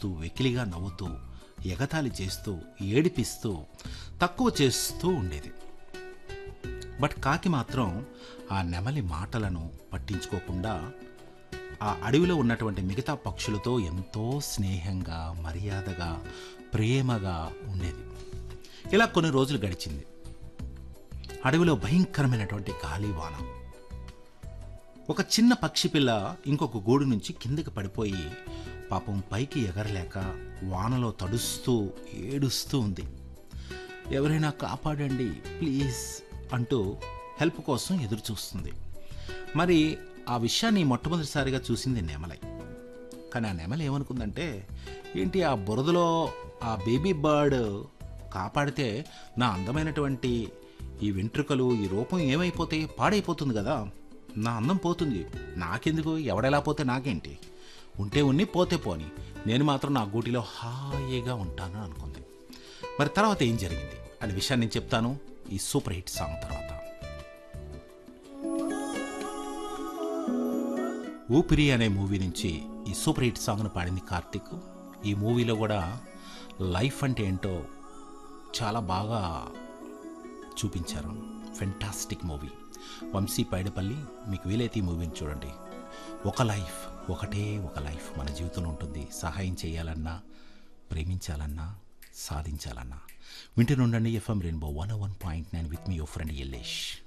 చూస్తూ వెకిలిగా నవ్వుతూ ఎగతాళి చేస్తూ ఏడిపిస్తూ తక్కువ చేస్తూ ఉండేది బట్ కాకి మాత్రం ఆ నెమలి మాటలను పట్టించుకోకుండా ఆ అడవిలో ఉన్నటువంటి మిగతా పక్షులతో ఎంతో స్నేహంగా మర్యాదగా ప్రేమగా ఉండేది ఇలా కొన్ని రోజులు గడిచింది అడవిలో భయంకరమైనటువంటి గాలి వాన ఒక చిన్న పక్షి పిల్ల ఇంకొక గూడు నుంచి కిందకి పడిపోయి పాపం పైకి ఎగరలేక వానలో తడుస్తూ ఏడుస్తూ ఉంది ఎవరైనా కాపాడండి ప్లీజ్ అంటూ హెల్ప్ కోసం ఎదురు చూస్తుంది మరి ఆ విషయాన్ని మొట్టమొదటిసారిగా చూసింది నెమలై కానీ ఆ నెమలి ఏమనుకుందంటే ఏంటి ఆ బురదలో ఆ బేబీ బర్డ్ కాపాడితే నా అందమైనటువంటి ఈ వెంట్రుకలు ఈ రూపం ఏమైపోతాయి పాడైపోతుంది కదా నా అందం పోతుంది నాకెందుకు ఎవడెలా పోతే నాకేంటి ఉంటే ఉన్ని పోతే పోని నేను మాత్రం నా గూటిలో హాయిగా ఉంటాను అనుకుంది మరి తర్వాత ఏం జరిగింది అనే విషయాన్ని నేను చెప్తాను ఈ సూపర్ హిట్ సాంగ్ తర్వాత ఊపిరి అనే మూవీ నుంచి ఈ సూపర్ హిట్ సాంగ్ను పాడింది కార్తిక్ ఈ మూవీలో కూడా లైఫ్ అంటే ఏంటో చాలా బాగా చూపించారు ఫెంటాస్టిక్ మూవీ వంశీ పైడపల్లి మీకు వీలైతే ఈ మూవీని చూడండి ఒక లైఫ్ ఒకటే ఒక లైఫ్ మన జీవితంలో ఉంటుంది సహాయం చేయాలన్నా ప్రేమించాలన్నా సాధించాలన్నా వింటూనుండండి FM Rainbow one one point nine with మీ యువర్ ఫ్రెండ్ ఎల్లేష్